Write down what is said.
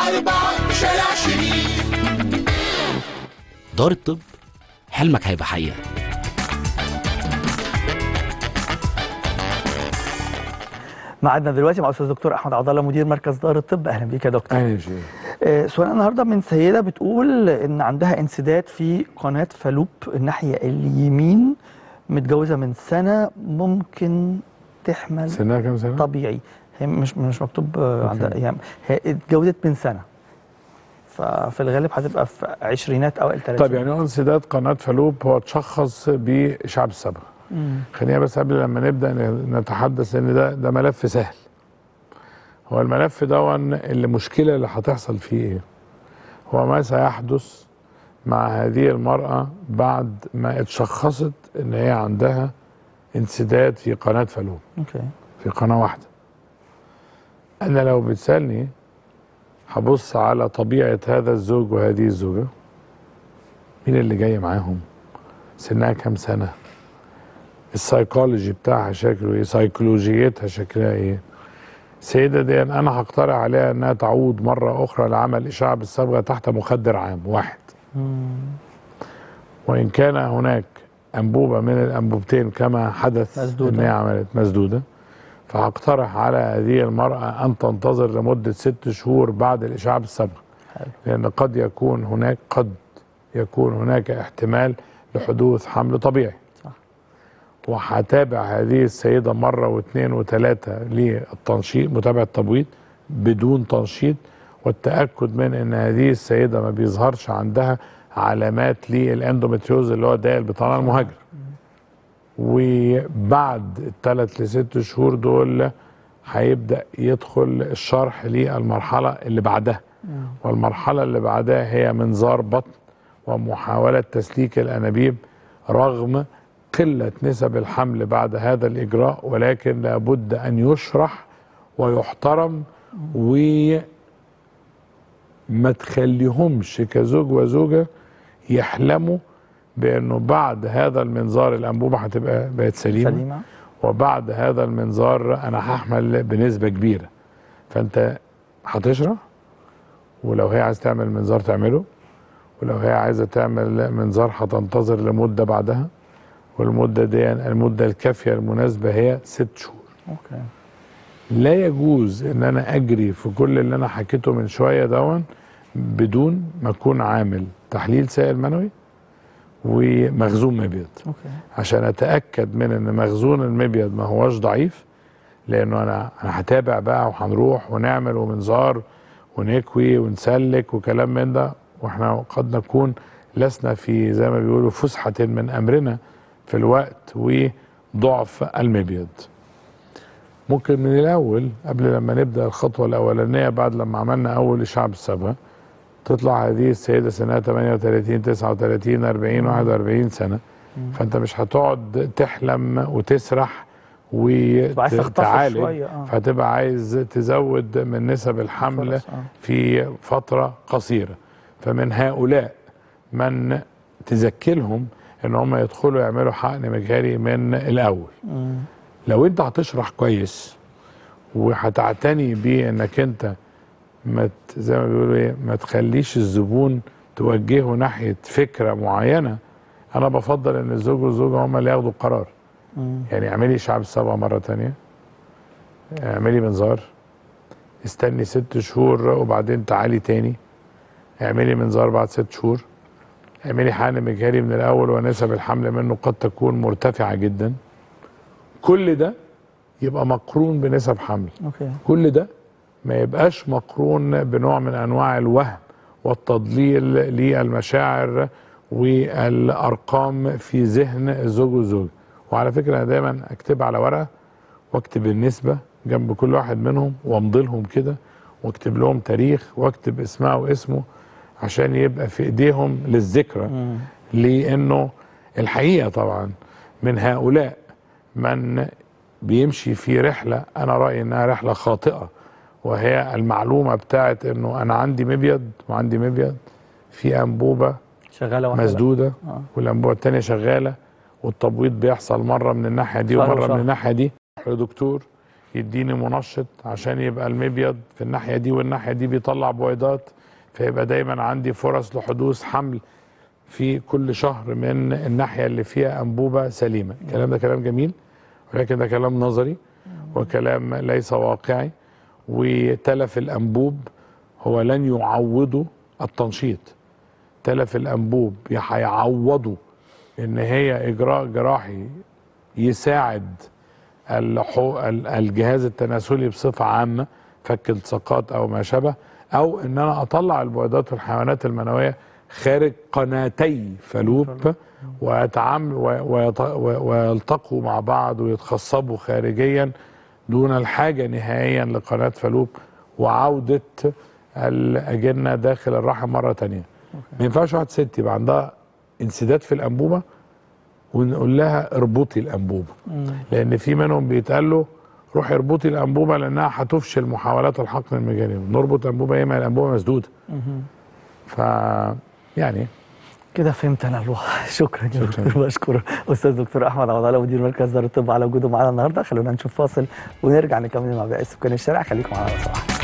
أربعة شارع شريف دار الطب حلمك هيبقى حقيقة معادنا دلوقتي مع الاستاذ دكتور احمد عبد الله مدير مركز دار الطب اهلا بيك يا دكتور اهلا شيخ آه، سؤال النهارده من سيده بتقول ان عندها انسداد في قناه فالوب الناحيه اليمين متجوزه من سنه ممكن تحمل سنها كام سنه؟ طبيعي هي مش مش مكتوب آه، أوكي. عندها يعني هي اتجوزت من سنه ففي الغالب هتبقى في عشرينات او الثلاثينات طيب يعني هو انسداد قناه فالوب هو تشخص باشعاع الصبغه خلينا بس قبل لما نبدا نتحدث ان ده ده ملف سهل هو الملف ده اللي المشكله اللي هتحصل فيه ايه هو ما سيحدث مع هذه المراه بعد ما اتشخصت ان هي عندها انسداد في قناه فالوب اوكي في قناه واحده انا لو بتسالني هبص على طبيعه هذا الزوج وهذه الزوجه مين اللي جاي معاهم سنها كام سنه السايكولوجي بتاعها شكله ايه سيكولوجيتها شكلها ايه السيدة دي أنا هقترح عليها أنها تعود مرة أخرى لعمل إشعاع بالصبغة تحت مخدر عام واحد وإن كان هناك أنبوبة من الأنبوبتين كما حدث مسدودة. أن هي عملت مسدودة فهقترح على هذه المرأة أن تنتظر لمدة ست شهور بعد الإشعاع بالصبغة حلو. لأن قد يكون هناك قد يكون هناك احتمال لحدوث حمل طبيعي صح. وهتابع هذه السيدة مرة واثنين وثلاثة للتنشيط متابعة تبويض بدون تنشيط والتأكد من أن هذه السيدة ما بيظهرش عندها علامات للاندومتريوز اللي هو داء البطانة المهاجر وبعد الثلاث لست شهور دول هيبدأ يدخل الشرح للمرحلة اللي بعدها والمرحلة اللي بعدها هي منظار بطن ومحاولة تسليك الأنابيب رغم قلة نسب الحمل بعد هذا الإجراء ولكن لابد أن يشرح ويحترم وما تخليهمش كزوج وزوجة يحلموا بأنه بعد هذا المنظار الأنبوبة هتبقى بقت سليمة, سليمه وبعد هذا المنظار انا هحمل بنسبه كبيره فانت هتشرح ولو هي عايز تعمل منظار تعمله ولو هي عايزه تعمل منظار هتنتظر لمده بعدها والمده دي المده الكافيه المناسبه هي ست شهور اوكي لا يجوز ان انا اجري في كل اللي انا حكيته من شويه دون بدون ما اكون عامل تحليل سائل منوي ومخزون مبيض اوكي عشان اتاكد من ان مخزون المبيض ما هوش ضعيف لانه انا انا هتابع بقى وهنروح ونعمل ومنظار ونكوي ونسلك وكلام من ده واحنا قد نكون لسنا في زي ما بيقولوا فسحه من امرنا في الوقت وضعف المبيض ممكن من الاول قبل لما نبدا الخطوه الاولانيه بعد لما عملنا اول اشعاع بالصبغه تطلع هذه السيده سنها 38 39 40 41 سنه فانت مش هتقعد تحلم وتسرح تبقى عايز تختصر وتعالج شويه اه فهتبقى عايز تزود من نسب الحمل فرص، آه. في فتره قصيره فمن هؤلاء من تذكرهم ان هم يدخلوا يعملوا حقن مجهري من الاول مم. لو انت هتشرح كويس وهتعتني بانك انت ما ت- زي ما بيقولوا ايه ما تخليش الزبون توجهه ناحيه فكره معينه انا بفضل ان الزوج والزوجه هم اللي ياخدوا القرار مم. يعني اعملي شعب السبعه مره تانية اعملي منظار استني ست شهور وبعدين تعالي تاني اعملي منظار بعد ست شهور اعملي حقن مجهري من الاول ونسب الحمل منه قد تكون مرتفعه جدا كل ده يبقى مقرون بنسب حمل اوكي كل ده ما يبقاش مقرون بنوع من انواع الوهم والتضليل للمشاعر والارقام في ذهن الزوج والزوجه وعلى فكره انا دايما اكتب على ورقه واكتب النسبه جنب كل واحد منهم وامضي لهم كده واكتب لهم تاريخ واكتب اسمها واسمه عشان يبقى في ايديهم للذكرى مم. لانه الحقيقه طبعا من هؤلاء من بيمشي في رحله انا رايي انها رحله خاطئه وهي المعلومه بتاعت انه انا عندي مبيض وعندي مبيض في انبوبه شغاله واحده مسدوده آه. والانبوبه الثانيه شغاله والتبويض بيحصل مره من الناحيه دي شهر ومره وشهر. من الناحيه دي لدكتور يديني منشط عشان يبقى المبيض في الناحيه دي والناحيه دي بيطلع بويضات فيبقى دايما عندي فرص لحدوث حمل في كل شهر من الناحيه اللي فيها انبوبه سليمه الكلام ده كلام جميل ولكن ده كلام نظري وكلام ليس واقعي وتلف الانبوب هو لن يعوضه التنشيط تلف الانبوب هيعوضه ان هي اجراء جراحي يساعد اللحو ال- الجهاز التناسلي بصفه عامه فك التصاقات او ما شابه او ان انا اطلع البويضات والحيوانات المنويه خارج قناتي فلوب ويتعامل ويط- ويلتقوا مع بعض ويتخصبوا خارجيا دون الحاجه نهائيا لقناه فلوب وعوده الاجنه داخل الرحم مره تانية ما ينفعش واحد ست يبقى عندها انسداد في الانبوبه ونقول لها اربطي الانبوبه لان في منهم بيتقال له روحي اربطي الانبوبه لانها هتفشل محاولات الحقن المجاني نربط انبوبه ايه ما الانبوبه مسدوده ف يعني كده فهمت انا الوضع شكرا يا شكراً. دكتور بشكر استاذ دكتور احمد عوض الله مدير مركز دار الطب على وجوده معانا النهارده خلونا نشوف فاصل ونرجع نكمل مع باقي سكان الشارع خليكم معانا لو سمحتوا